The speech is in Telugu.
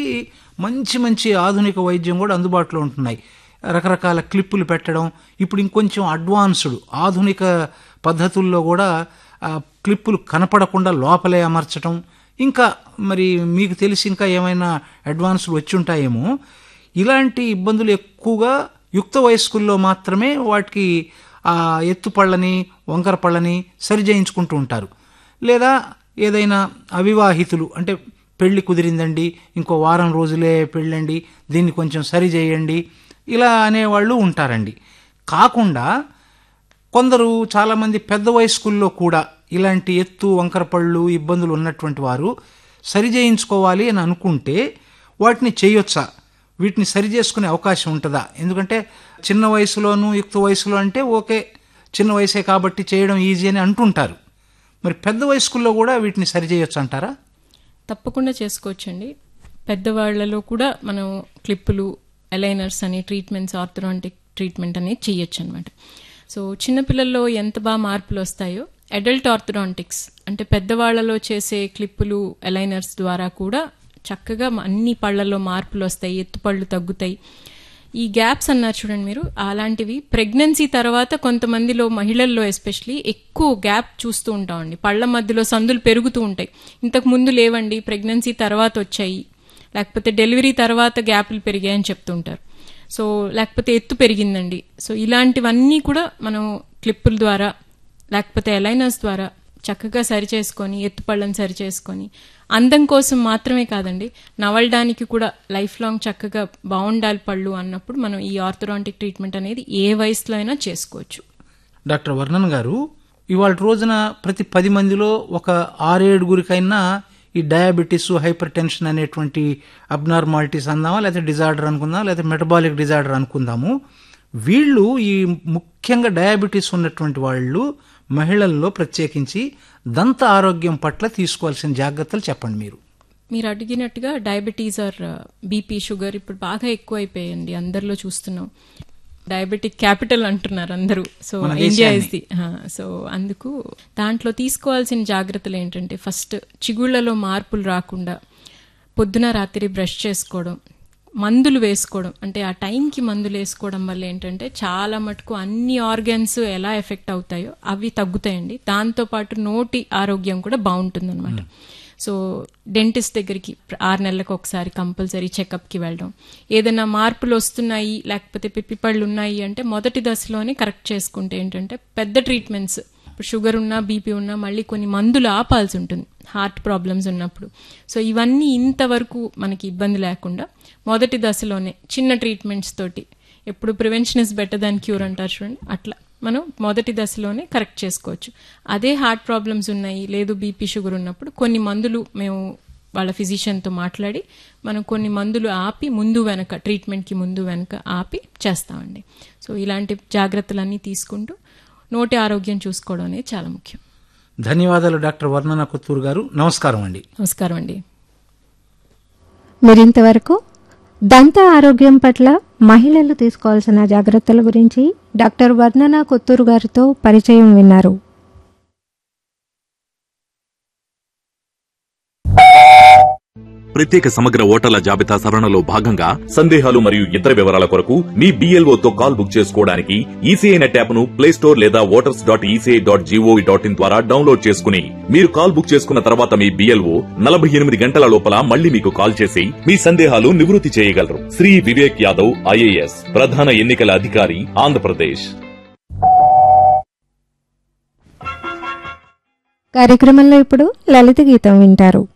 వారికి మంచి మంచి ఆధునిక వైద్యం కూడా అందుబాటులో ఉంటున్నాయి రకరకాల క్లిప్పులు పెట్టడం ఇప్పుడు ఇంకొంచెం అడ్వాన్స్డ్ ఆధునిక పద్ధతుల్లో కూడా ఆ క్లిప్పులు కనపడకుండా లోపలే అమర్చడం ఇంకా మరి మీకు తెలిసి ఇంకా ఏమైనా అడ్వాన్స్లు వచ్చి ఉంటాయేమో ఇలాంటి ఇబ్బందులు ఎక్కువగా యుక్త వయస్కుల్లో మాత్రమే వాటికి ఆ ఎత్తుపళ్ళని వంకర పళ్ళని సరి చేయించుకుంటూ ఉంటారు లేదా ఏదైనా అవివాహితులు అంటే పెళ్లి కుదిరిందండి ఇంకో వారం రోజులే పెళ్ళండి దీన్ని కొంచెం సరి చేయండి ఇలా అనేవాళ్ళు ఉంటారండి కాకుండా కొందరు చాలామంది పెద్ద వయస్కుల్లో కూడా ఇలాంటి ఎత్తు వంకరపళ్ళు ఇబ్బందులు ఉన్నటువంటి వారు సరి చేయించుకోవాలి అని అనుకుంటే వాటిని చేయొచ్చా వీటిని సరి చేసుకునే అవకాశం ఉంటుందా ఎందుకంటే చిన్న వయసులోను యుక్త వయసులో అంటే ఓకే చిన్న వయసే కాబట్టి చేయడం ఈజీ అని అంటుంటారు మరి పెద్ద వయస్కుల్లో కూడా వీటిని సరి చేయొచ్చు అంటారా తప్పకుండా చేసుకోవచ్చండి పెద్దవాళ్లలో కూడా మనం క్లిప్పులు అలైనర్స్ అని ట్రీట్మెంట్స్ ఆర్థోడాంటిక్ ట్రీట్మెంట్ అనేది చేయొచ్చు అనమాట సో చిన్నపిల్లల్లో ఎంత బాగా మార్పులు వస్తాయో అడల్ట్ ఆర్థోడాంటిక్స్ అంటే పెద్దవాళ్లలో చేసే క్లిప్పులు అలైనర్స్ ద్వారా కూడా చక్కగా అన్ని పళ్ళల్లో మార్పులు వస్తాయి ఎత్తుపళ్ళు తగ్గుతాయి ఈ గ్యాప్స్ అన్నారు చూడండి మీరు అలాంటివి ప్రెగ్నెన్సీ తర్వాత కొంతమందిలో మహిళల్లో ఎస్పెషలీ ఎక్కువ గ్యాప్ చూస్తూ ఉంటామండి పళ్ళ మధ్యలో సందులు పెరుగుతూ ఉంటాయి ఇంతకు ముందు లేవండి ప్రెగ్నెన్సీ తర్వాత వచ్చాయి లేకపోతే డెలివరీ తర్వాత గ్యాప్లు పెరిగాయని చెప్తుంటారు సో లేకపోతే ఎత్తు పెరిగిందండి సో ఇలాంటివన్నీ కూడా మనం క్లిప్పుల ద్వారా లేకపోతే అలైనర్స్ ద్వారా చక్కగా సరి చేసుకొని ఎత్తుపళ్ళని సరి చేసుకొని అందం కోసం మాత్రమే కాదండి నవలడానికి కూడా లైఫ్ లాంగ్ చక్కగా బాగుండాలి పళ్ళు అన్నప్పుడు మనం ఈ ఆర్థోడాంటిక్ ట్రీట్మెంట్ అనేది ఏ వయసులో అయినా చేసుకోవచ్చు డాక్టర్ వర్ణన్ గారు ఇవాళ రోజున ప్రతి పది మందిలో ఒక ఆరేడుగురికైనా ఈ డయాబెటీస్ హైపర్ టెన్షన్ అనేటువంటి అబ్నార్మాలిటీస్ అందామా లేకపోతే డిజార్డర్ అనుకుందాం లేకపోతే మెటబాలిక్ డిజార్డర్ అనుకుందాము వీళ్ళు ఈ ముఖ్యంగా డయాబెటీస్ ఉన్నటువంటి వాళ్ళు మహిళల్లో ప్రత్యేకించి దంత ఆరోగ్యం పట్ల తీసుకోవాల్సిన జాగ్రత్తలు చెప్పండి మీరు మీరు అడిగినట్టుగా డయాబెటీస్ ఆర్ బీపీ షుగర్ ఇప్పుడు బాగా ఎక్కువ అయిపోయాయండి అందరిలో చూస్తున్నాం డయాబెటిక్ క్యాపిటల్ అంటున్నారు అందరూ సో మన ఇండియా దేశాన్ని. ఇస్ ది సో అందుకు దాంట్లో తీసుకోవాల్సిన జాగ్రత్తలు ఏంటంటే ఫస్ట్ చిగుళ్లలో మార్పులు రాకుండా పొద్దున రాత్రి బ్రష్ చేసుకోవడం మందులు వేసుకోవడం అంటే ఆ టైంకి మందులు వేసుకోవడం వల్ల ఏంటంటే చాలా మటుకు అన్ని ఆర్గన్స్ ఎలా ఎఫెక్ట్ అవుతాయో అవి తగ్గుతాయండి దాంతోపాటు నోటి ఆరోగ్యం కూడా బాగుంటుందన్నమాట సో డెంటిస్ట్ దగ్గరికి ఆరు నెలలకు ఒకసారి కంపల్సరీ చెకప్కి వెళ్ళడం ఏదైనా మార్పులు వస్తున్నాయి లేకపోతే పిప్పిపళ్ళు ఉన్నాయి అంటే మొదటి దశలోనే కరెక్ట్ చేసుకుంటే ఏంటంటే పెద్ద ట్రీట్మెంట్స్ ఇప్పుడు షుగర్ ఉన్నా బీపీ ఉన్నా మళ్ళీ కొన్ని మందులు ఆపాల్సి ఉంటుంది హార్ట్ ప్రాబ్లమ్స్ ఉన్నప్పుడు సో ఇవన్నీ ఇంతవరకు మనకి ఇబ్బంది లేకుండా మొదటి దశలోనే చిన్న ట్రీట్మెంట్స్ తోటి ఎప్పుడు prevention is better than cure అంటారు చూడండి అట్లా మనం మొదటి దశలోనే కరెక్ట్ చేసుకోవచ్చు అదే హార్ట్ ప్రాబ్లమ్స్ ఉన్నాయి లేదు బీపీ షుగర్ ఉన్నప్పుడు కొన్ని మందులు మేము వాళ్ళ ఫిజిషియన్తో మాట్లాడి మనం కొన్ని మందులు ఆపి ముందు వెనక ట్రీట్మెంట్కి ముందు వెనక ఆపి చేస్తామండి సో ఇలాంటి జాగ్రత్తలన్నీ తీసుకుంటూ నోటి ఆరోగ్యం చూసుకోవడం అనేది చాలా ముఖ్యం ధన్యవాదాలు డాక్టర్ వర్ణన కొత్తూరు గారు నమస్కారం అండి నమస్కారం అండి మీరింతవరకు దంత ఆరోగ్యం పట్ల మహిళలు తీసుకోవాల్సిన జాగ్రత్తల గురించి డాక్టర్ వర్ణన కొత్తూరు గారితో పరిచయం విన్నారు ప్రత్యేక సమగ్ర ఓటర్ల జాబితా సవరణలో భాగంగా సందేహాలు మరియు ఇతర వివరాల కొరకు మీ BLO తో కాల్ బుక్ చేసుకోవడానికి ఈసీఐ నెట్ యాప్ ను ప్లే స్టోర్ లేదా voters dot ECI dot gov dot in ద్వారా డౌన్లోడ్ చేసుకుని మీరు కాల్ బుక్ చేసుకున్న తర్వాత మీ బిఎల్ఓ నలభై ఎనిమిది గంటల లోపల మళ్ళీ మీకు కాల్ చేసి మీ సందేహాలు నివృత్తి చేయగలరు శ్రీ వివేక్ యాదవ్ ఐఏఎస్ ప్రధాన ఎన్నికల అధికారి ఆంధ్రప్రదేశ్ కార్యక్రమంలో ఇప్పుడు లలిత గీతం వింటారు